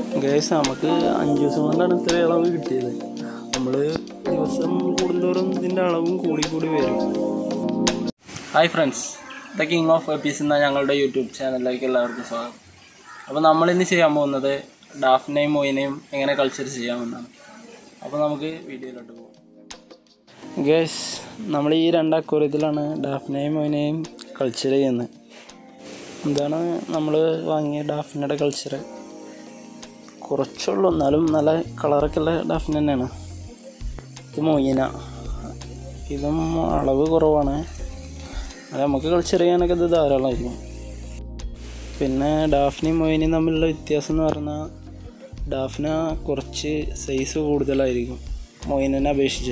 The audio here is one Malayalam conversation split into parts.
ഗേസ് നമുക്ക് അഞ്ച് ദിവസം കൊണ്ടാണ് ഇത്ര അളവ് കിട്ടിയത് നമ്മൾ ദിവസം കൂടുന്തോറും ഇതിൻ്റെ അളവും കൂടി കൂടി വരും hi friends the king of എപ്പീസ് എന്ന ഞങ്ങളുടെ യൂട്യൂബ് ചാനലിലേക്ക് എല്ലാവർക്കും സ്വാഗതം അപ്പോൾ നമ്മളിന്ന് ചെയ്യാൻ പോകുന്നത് ഡാഫിനെയും മൊയിനെയും എങ്ങനെ കൾച്ചർ ചെയ്യാമെന്നാണ് അപ്പോൾ നമുക്ക് വീഡിയോയിലോട്ട് പോകാം ഗേസ് നമ്മൾ ഈ രണ്ട് അക്വറിയത്തിലാണ് ഡാഫിനെയും മൊയിനെയും കൾച്ചർ ചെയ്യുന്നത് എന്താണ് നമ്മൾ വാങ്ങിയ ഡാഫിനയുടെ കൾച്ചർ കുറച്ചുള്ളൂ എന്നാലും നല്ല കളറൊക്കെ ഉള്ള ഡാഫിൻ തന്നെയാണ് ഇത് മൊയ്യന ഇതും അളവ് കുറവാണ് അത് നമുക്ക് കൾച്ചർ ചെയ്യാനൊക്കെ ഇത് ധാരാളമായിരിക്കും പിന്നെ ഡാഫിനെയും മൊയ്യനയും തമ്മിലുള്ള വ്യത്യാസം എന്ന് പറഞ്ഞാൽ ഡാഫിന കുറച്ച് സൈസ് കൂടുതലായിരിക്കും മൊയ്യനെ അപേക്ഷിച്ച്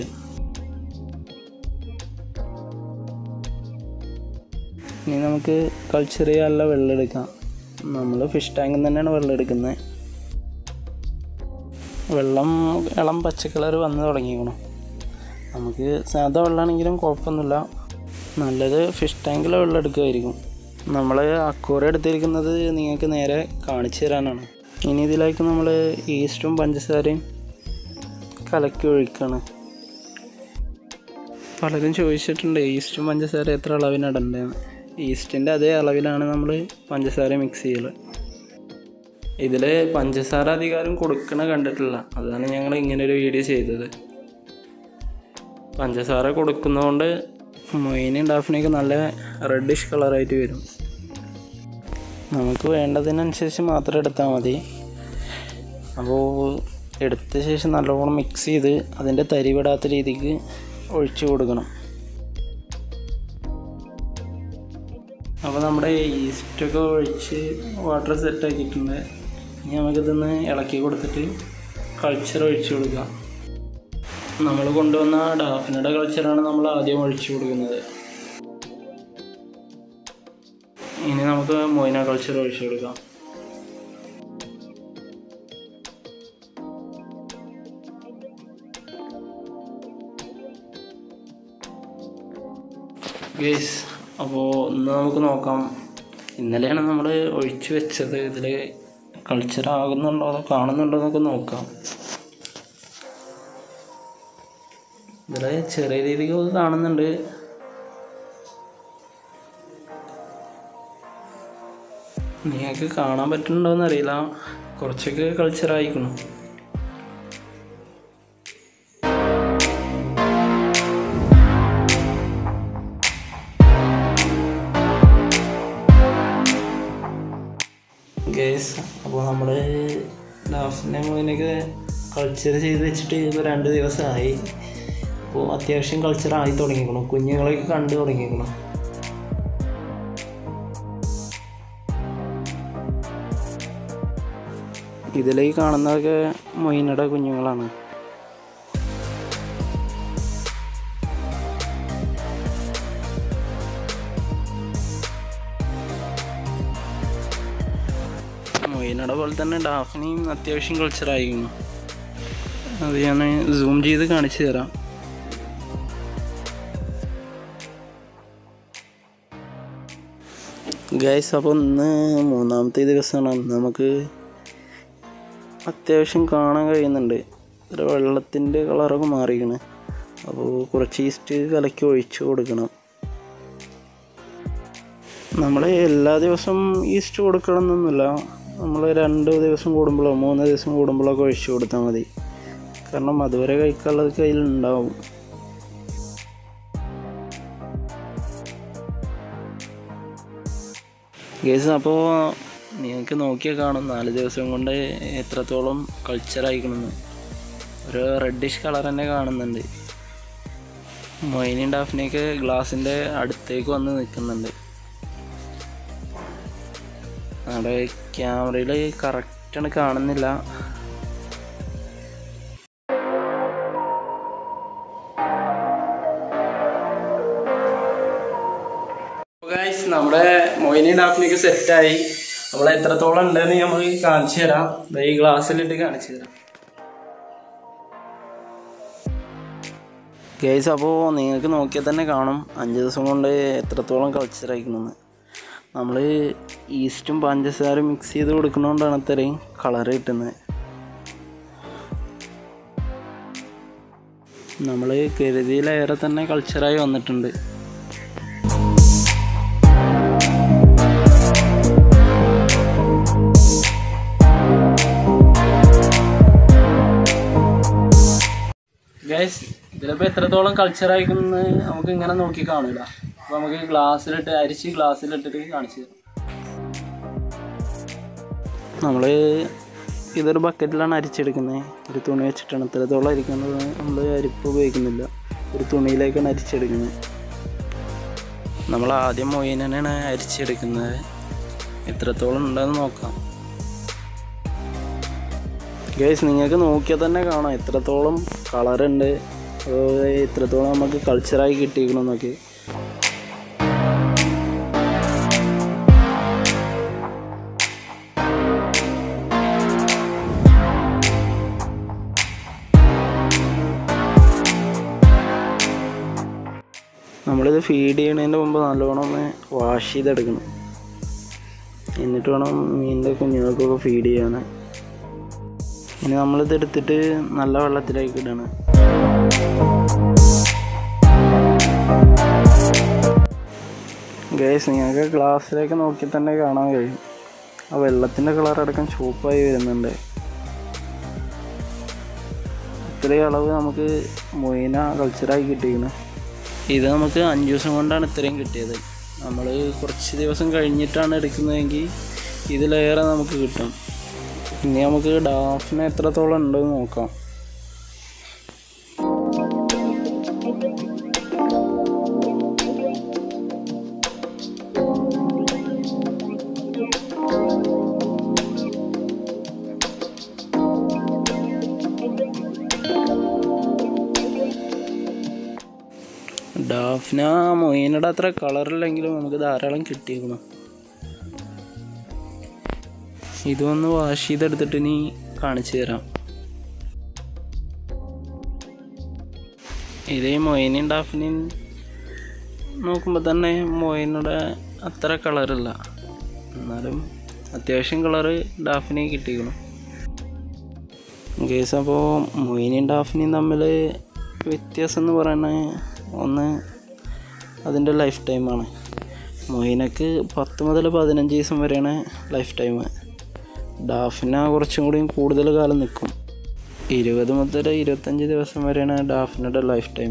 ഇനി നമുക്ക് കൾച്ചർ ചെയ്യാനുള്ള വെള്ളം എടുക്കാം നമ്മൾ ഫിഷ് ടാങ്കിൽ തന്നെയാണ് വെള്ളം എടുക്കുന്നത് വെള്ളം ഇളം പച്ച കളർ വന്ന് തുടങ്ങിക്കണം നമുക്ക് സാധാ വെള്ളമാണെങ്കിലും കുഴപ്പമൊന്നുമില്ല നല്ലത് ഫിഷ് ടാങ്കിലെ വെള്ളം എടുക്കുമായിരിക്കും നമ്മൾ അക്കൂറ എടുത്തിരിക്കുന്നത് നിങ്ങൾക്ക് നേരെ കാണിച്ചു തരാനാണ് ഇനി ഇതിലേക്ക് നമ്മൾ ഈസ്റ്റും പഞ്ചസാരയും കലക്കി ഒഴിക്കുകയാണ് പലരും ചോദിച്ചിട്ടുണ്ട് ഈസ്റ്റും പഞ്ചസാര എത്ര അളവിനിടണ്ടേന്ന് ഈസ്റ്റിൻ്റെ അതേ അളവിലാണ് നമ്മൾ പഞ്ചസാര മിക്സ് ചെയ്യൽ ഇതിൽ പഞ്ചസാര അധികാരം കൊടുക്കണ കണ്ടിട്ടില്ല അതാണ് ഞങ്ങൾ ഇങ്ങനെ ഒരു വീഡിയോ ചെയ്തത് പഞ്ചസാര കൊടുക്കുന്നതുകൊണ്ട് മൊയിനും ഡാഫിനൊക്കെ നല്ല റെഡിഷ് കളറായിട്ട് വരും നമുക്ക് വേണ്ടതിനനുസരിച്ച് മാത്രം എടുത്താൽ മതി അപ്പോൾ എടുത്ത ശേഷം നല്ലോണം മിക്സ് ചെയ്ത് അതിൻ്റെ തരി വിടാത്ത രീതിക്ക് ഒഴിച്ചു കൊടുക്കണം അപ്പോൾ നമ്മുടെ ഈസ്റ്റൊക്കെ ഒഴിച്ച് വാട്ടർ സെറ്റ് ആക്കിയിട്ടുണ്ട് ഇനി നമുക്കിതൊന്ന് ഇളക്കി കൊടുത്തിട്ട് കൾച്ചർ ഒഴിച്ചു കൊടുക്കാം നമ്മൾ കൊണ്ടുവന്ന ഡാഫിനയുടെ കൾച്ചറാണ് നമ്മൾ ആദ്യം ഒഴിച്ചു കൊടുക്കുന്നത് ഇനി നമുക്ക് മൊയിന കൾച്ചർ ഒഴിച്ചു കൊടുക്കാം ഗേസ് അപ്പോൾ ഇന്ന് നമുക്ക് നോക്കാം ഇന്നലെയാണ് നമ്മൾ ഒഴിച്ചു വെച്ചത് ഇതിൽ കൾച്ചർ ആകുന്നുണ്ടോ അതോ കാണുന്നുണ്ടോ എന്നൊക്കെ നോക്കാം ഇതിൽ ചെറിയ രീതിക്കൊക്കെ കാണുന്നുണ്ട് നിങ്ങൾക്ക് കാണാൻ പറ്റുന്നുണ്ടോ എന്നറിയില്ല കുറച്ചൊക്കെ കൾച്ചർ ആയിക്കണം ഗേസ് അപ്പോൾ നമ്മൾ ലാസ്റ്റിൻ്റെ മുന്നേക്ക് കൾച്ചർ ചെയ്ത് വെച്ചിട്ട് ഇപ്പോൾ രണ്ട് ദിവസമായി അപ്പോൾ അത്യാവശ്യം കൾച്ചർ ആയി തുടങ്ങിക്കണം കുഞ്ഞുങ്ങളെയൊക്കെ കണ്ടു തുടങ്ങിക്കണം ഇതിലേക്ക് കാണുന്നതൊക്കെ മൊയിനയുടെ കുഞ്ഞുങ്ങളാണ് മൊയിനയുടെ പോലെ തന്നെ ഡാഫിനെയും അത്യാവശ്യം കൾച്ചർ ആയിരിക്കുന്നു അത് ഞാൻ സൂം ചെയ്ത് കാണിച്ചു തരാം ഗൈസ് അപ്പോൾ ഇന്ന് മൂന്നാമത്തെ ദിവസമാണ് അന്ന് നമുക്ക് അത്യാവശ്യം കാണാൻ കഴിയുന്നുണ്ട് ഒരു വെള്ളത്തിൻ്റെ കളറൊക്കെ മാറിയിരിക്കണ് അപ്പോൾ കുറച്ച് ഈസ്റ്റ് കലക്കി ഒഴിച്ചു കൊടുക്കണം നമ്മൾ എല്ലാ ദിവസവും ഈസ്റ്റ് കൊടുക്കണമെന്നൊന്നുമില്ല നമ്മൾ രണ്ട് ദിവസം കൂടുമ്പോഴോ മൂന്ന് ദിവസം കൂടുമ്പോഴൊക്കെ ഒഴിച്ചു കൊടുത്താൽ മതി കാരണം അതുവരെ കഴിക്കാനുള്ളത് കയ്യിലുണ്ടാവും ഗേസ് അപ്പോൾ നിങ്ങൾക്ക് നോക്കിയാൽ കാണും നാല് ദിവസം കൊണ്ട് എത്രത്തോളം കൾച്ചർ ആയിക്കണമെന്ന് ഒരു റെഡിഷ് കളർ തന്നെ കാണുന്നുണ്ട് മൊയിനും ഡാഫിനെയൊക്കെ ഗ്ലാസിൻ്റെ അടുത്തേക്ക് വന്ന് നിൽക്കുന്നുണ്ട് നമ്മുടെ ക്യാമറയിൽ കറക്റ്റാണ് കാണുന്നില്ല ഗൈസ് നമ്മുടെ മൊയിനി ഡാഫിനൊക്കെ സെറ്റായി നമ്മൾ എത്രത്തോളം ഉണ്ടെന്ന് നമുക്ക് കാണിച്ചു തരാം ദാ ഈ ഗ്ലാസ്സിലിട്ട് കാണിച്ചു തരാം ഗൈസ് അപ്പോൾ നിങ്ങൾക്ക് നോക്കിയാൽ തന്നെ കാണും അഞ്ച് ദിവസം കൊണ്ട് എത്രത്തോളം കൾച്ചർ അയക്കണമെന്ന് നമ്മൾ ഈസ്റ്റും പഞ്ചസാരയും മിക്സ് ചെയ്ത് കൊടുക്കുന്നതുകൊണ്ടാണ് ഇത്രയും കളർ കിട്ടുന്നത് നമ്മൾ കരുതിയിലേറെ തന്നെ കൾച്ചറായി വന്നിട്ടുണ്ട് ഗൈസ് ഇതിലിപ്പോൾ എത്രത്തോളം കൾച്ചറായിക്കുന്നത് നമുക്ക് ഇങ്ങനെ നോക്കി കാണില്ല അപ്പോൾ നമുക്ക് ഗ്ലാസ്സിലിട്ട് അരിച്ച് ഗ്ലാസ്സിലിട്ടിട്ട് കാണിച്ചു തരാം നമ്മൾ ഇതൊരു ബക്കറ്റിലാണ് അരിച്ചെടുക്കുന്നത് ഒരു തുണി വെച്ചിട്ടാണ് ഇത്രത്തോളം അരിക്കുന്നത് നമ്മൾ അരിപ്പ് ഉപയോഗിക്കുന്നില്ല ഒരു തുണിയിലേക്കാണ് അരിച്ചെടുക്കുന്നത് നമ്മൾ ആദ്യം മൊയിനാണ് അരിച്ചെടുക്കുന്നത് എത്രത്തോളം ഉണ്ടെന്ന് നോക്കാം ഗൈസ് നിങ്ങൾക്ക് നോക്കിയാൽ തന്നെ കാണാം എത്രത്തോളം കളറുണ്ട് അതുപോലെ എത്രത്തോളം നമുക്ക് കൾച്ചറായി കിട്ടിയിരിക്കണമെന്നൊക്കെ നമ്മളിത് ഫീഡ് ചെയ്യണതിൻ്റെ മുമ്പ് നല്ലോണം ഒന്ന് വാഷ് ചെയ്തെടുക്കണം എന്നിട്ട് വേണം മീനിൻ്റെ കുഞ്ഞുങ്ങൾക്കൊക്കെ ഫീഡ് ചെയ്യാൻ ഇനി നമ്മളിത് എടുത്തിട്ട് നല്ല വെള്ളത്തിലേക്ക് ഇടണം ഗൈസ് നിങ്ങൾക്ക് ഗ്ലാസ്സിലേക്ക് നോക്കി തന്നെ കാണാൻ കഴിയും ആ വെള്ളത്തിൻ്റെ കളർ അടക്കം ചുവപ്പായി വരുന്നുണ്ട് ഇത്രയും അളവ് നമുക്ക് മൊയിന കൾച്ചറായി കിട്ടിയിരിക്കണം ഇത് നമുക്ക് അഞ്ച് ദിവസം കൊണ്ടാണ് ഇത്രയും കിട്ടിയത് നമ്മൾ കുറച്ച് ദിവസം കഴിഞ്ഞിട്ടാണ് എടുക്കുന്നതെങ്കിൽ ഇതിലേറെ നമുക്ക് കിട്ടും ഇനി നമുക്ക് ഡാഫിന് എത്രത്തോളം ഉണ്ടെന്ന് നോക്കാം ഡാഫിന മൊയിനയുടെ അത്ര കളറില്ലെങ്കിലും നമുക്ക് ധാരാളം കിട്ടിയിരിക്കണം ഇതൊന്ന് വാഷ് ചെയ്തെടുത്തിട്ട് ഇനി കാണിച്ചു തരാം ഇതേ മൊയിനും ഡാഫിനും നോക്കുമ്പോൾ തന്നെ മൊയിനുടെ അത്ര കളറില്ല എന്നാലും അത്യാവശ്യം കളറ് ഡാഫിനെ കിട്ടിക്കണം കേസ് അപ്പോൾ മൊയിനും ഡാഫിനെയും തമ്മിൽ വ്യത്യാസം എന്ന് പറയുന്നത് ഒന്ന് അതിൻ്റെ ലൈഫ് ടൈമാണ് മൊയിനക്ക് പത്ത് മുതൽ പതിനഞ്ച് ദിവസം വരെയാണ് ലൈഫ് ടൈം ഡാഫിന കുറച്ചും കൂടി കൂടുതൽ കാലം നിൽക്കും ഇരുപത് മുതൽ ഇരുപത്തഞ്ച് ദിവസം വരെയാണ് ഡാഫിനയുടെ ലൈഫ് ടൈം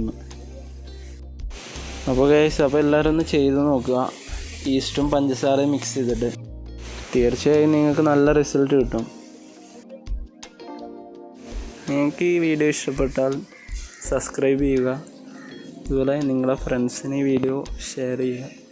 അപ്പോൾ ഗൈസ് അപ്പോൾ എല്ലാവരും ഒന്ന് ചെയ്ത് നോക്കുക ഈസ്റ്റും പഞ്ചസാരയും മിക്സ് ചെയ്തിട്ട് തീർച്ചയായും നിങ്ങൾക്ക് നല്ല റിസൾട്ട് കിട്ടും നിങ്ങൾക്ക് ഈ വീഡിയോ ഇഷ്ടപ്പെട്ടാൽ സബ്സ്ക്രൈബ് ചെയ്യുക അതുപോലെ നിങ്ങളുടെ ഫ്രണ്ട്സിന് ഈ വീഡിയോ ഷെയർ ചെയ്യുക